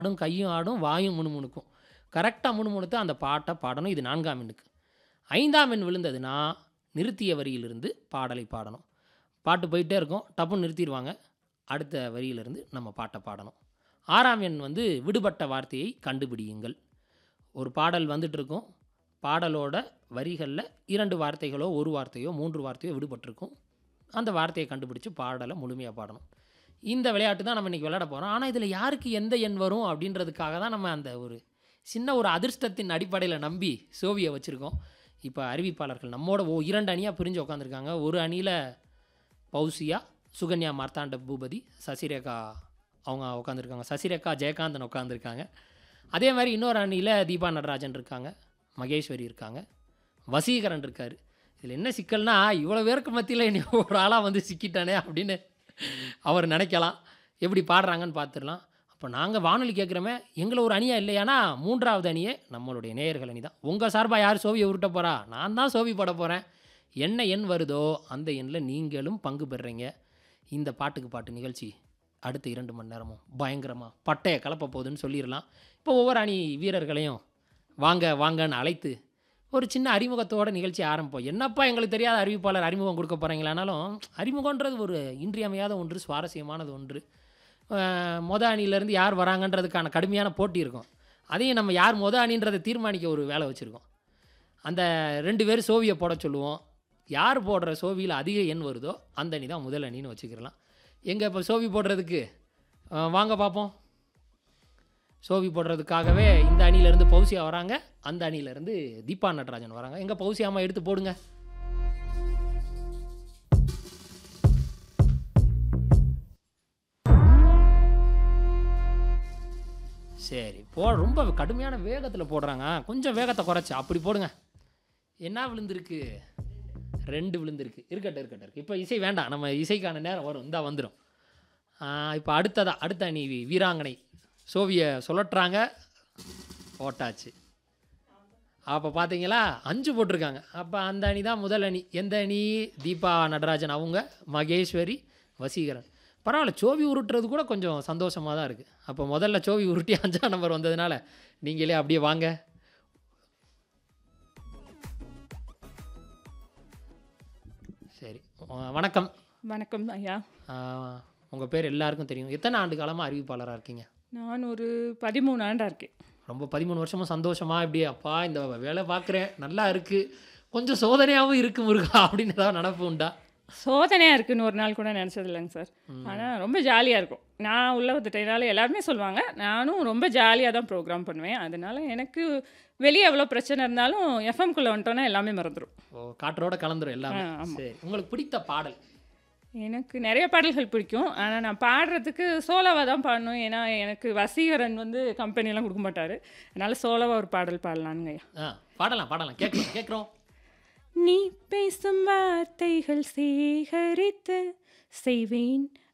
ஆடும் கையும் ஆடும் வாயும் முணுமுணுக்கும் கரெக்டாக முணுமுணுத்து அந்த பாட்டை பாடணும் இது நான்காம் எண்ணுக்கு ஐந்தாம் எண் விழுந்ததுன்னா நிறுத்திய வரியிலிருந்து பாடலை பாடணும் பாட்டு போயிட்டே இருக்கும் டப்புன்னு நிறுத்திடுவாங்க அடுத்த வரியிலிருந்து நம்ம பாட்டை பாடணும் ஆறாம் எண் வந்து விடுபட்ட வார்த்தையை கண்டுபிடியுங்கள் ஒரு பாடல் வந்துட்டு இருக்கும் பாடலோட வரிகளில் இரண்டு வார்த்தைகளோ ஒரு வார்த்தையோ மூன்று வார்த்தையோ விடுபட்டிருக்கும் அந்த வார்த்தையை கண்டுபிடிச்சு பாடலை முழுமையாக பாடணும் இந்த விளையாட்டு தான் நம்ம இன்றைக்கி விளையாட போகிறோம் ஆனால் இதில் யாருக்கு எந்த எண் வரும் அப்படின்றதுக்காக தான் நம்ம அந்த ஒரு சின்ன ஒரு அதிர்ஷ்டத்தின் அடிப்படையில் நம்பி சோவியை வச்சுருக்கோம் இப்போ அறிவிப்பாளர்கள் நம்மோட ஓ இரண்டு அணியாக பிரிஞ்சு உட்காந்துருக்காங்க ஒரு அணியில் பௌசியா சுகன்யா மார்த்தாண்ட பூபதி சசிரேகா அவங்க உட்காந்துருக்காங்க சசிரேகா ஜெயகாந்தன் உட்காந்துருக்காங்க அதே மாதிரி இன்னொரு அணியில் தீபா நடராஜன் இருக்காங்க மகேஸ்வரி இருக்காங்க வசீகரன் இருக்கார் இதில் என்ன சிக்கல்னா இவ்வளோ பேருக்கு மத்தியில் என்னை ஒரு ஆளாக வந்து சிக்கிட்டானே அப்படின்னு அவர் நினைக்கலாம் எப்படி பாடுறாங்கன்னு பார்த்துடலாம் அப்போ நாங்கள் வானொலி கேட்குறோமே எங்களை ஒரு அணியாக இல்லையானா மூன்றாவது அணியே நம்மளுடைய நேயர்கள் அணி தான் உங்கள் சார்பாக யார் சோவியை உருட்ட போகிறா நான் தான் சோவி போட போகிறேன் என்ன எண் வருதோ அந்த எண்ணில் நீங்களும் பங்கு பெறுறீங்க இந்த பாட்டுக்கு பாட்டு நிகழ்ச்சி அடுத்த இரண்டு மணி நேரமும் பயங்கரமாக பட்டையை கலப்ப போகுதுன்னு சொல்லிடலாம் இப்போ ஒவ்வொரு அணி வீரர்களையும் வாங்க வாங்கன்னு அழைத்து ஒரு சின்ன அறிமுகத்தோட நிகழ்ச்சி ஆரம்பிப்போம் என்னப்பா எங்களுக்கு தெரியாத அறிவிப்பாளர் அறிமுகம் கொடுக்க போகிறீங்களானாலும் அறிமுகன்றது ஒரு இன்றியமையாத ஒன்று சுவாரஸ்யமானது ஒன்று அஹ் மொத அணியிலேருந்து யார் வராங்கன்றதுக்கான கடுமையான போட்டி இருக்கும் அதையும் நம்ம யார் மொத அணின்றதை தீர்மானிக்க ஒரு வேலை வச்சுருக்கோம் அந்த ரெண்டு பேரும் சோவியை போட சொல்லுவோம் யார் போடுற சோவியில் அதிக எண் வருதோ அந்த அணி தான் முதல் அணின்னு வச்சுக்கிறலாம் எங்கே இப்போ சோவி போடுறதுக்கு அஹ் வாங்க பார்ப்போம் சோவி போடுறதுக்காகவே இந்த அணியிலேருந்து பௌசியா வராங்க அந்த அணியிலேருந்து தீபா நடராஜன் வராங்க எங்கே பௌசியாமா எடுத்து போடுங்க சரி போ ரொம்ப கடுமையான வேகத்தில் போடுறாங்க கொஞ்சம் வேகத்தை குறைச்சி அப்படி போடுங்க என்ன விழுந்திருக்கு ரெண்டு விழுந்திருக்கு இருக்கட்டும் இருக்கட்டும் இருக்கு இப்போ இசை வேண்டாம் நம்ம இசைக்கான நேரம் வரும் இந்தா வந்துடும் இப்போ அடுத்ததா அடுத்த அணி வீ- வீராங்கனை சோவிய சுழட்டுறாங்க போட்டாச்சு அப்போ பார்த்தீங்களா அஞ்சு போட்டிருக்காங்க அப்போ அந்த அணி தான் முதல் அணி எந்த அணி தீபா நடராஜன் அவங்க மகேஸ்வரி வசீகரன் பரவாயில்ல சோவி உருட்டுறது கூட கொஞ்சம் சந்தோஷமாக தான் இருக்குது அப்போ முதல்ல சோவி உருட்டி அஞ்சாம் நம்பர் வந்ததுனால நீங்களே அப்படியே வாங்க சரி வ- வணக்கம் வணக்கம் ஐயா உங்கள் பேர் எல்லாருக்கும் தெரியும் எத்தனை ஆண்டு காலமாக அறிவிப்பாளராக இருக்கீங்க நான் ஒரு பதிமூணு ஆண்டா இருக்கேன் ரொம்ப பதிமூணு வருஷமும் சந்தோஷமா இப்படி அப்பா இந்த வேலை பார்க்குறேன் நல்லா இருக்குது கொஞ்சம் சோதனையாகவும் இருக்கு முருகா அப்படின்னு ஏதாவது நினப்பு உண்டா சோதனையாக இருக்குன்னு ஒரு நாள் கூட நினச்சது இல்லைங்க சார் ஆனால் ரொம்ப ஜாலியாக இருக்கும் நான் உள்ள வந்துட்டதுனால எல்லாருமே சொல்லுவாங்க நானும் ரொம்ப ஜாலியாக தான் ப்ரோக்ராம் பண்ணுவேன் அதனால எனக்கு வெளியே எவ்வளோ பிரச்சனை இருந்தாலும் எஃப்எம்குள்ளே வந்துட்டோன்னா எல்லாமே மறந்துடும் ஓ காற்றோட கலந்துரும் எல்லாமே ஆ, ஆமா. சரி உங்களுக்கு பிடித்த பாடல் எனக்கு நிறைய பாடல்கள் பிடிக்கும் ஆனால் நான் பாடுறதுக்கு சோலோவாக தான் பாடணும் ஏன்னா எனக்கு வசீகரன் வந்து கம்பெனிலாம் கொடுக்க மாட்டார் அதனால் சோலோவாக ஒரு பாடல் பாடலானுங்க ஐயா ஆ பாடலாம் பாடலாம் கேட்குறோம் கேட்குறோம் நீ பேசும் வார்த்தைகள் சேகரித்து செய்வேன்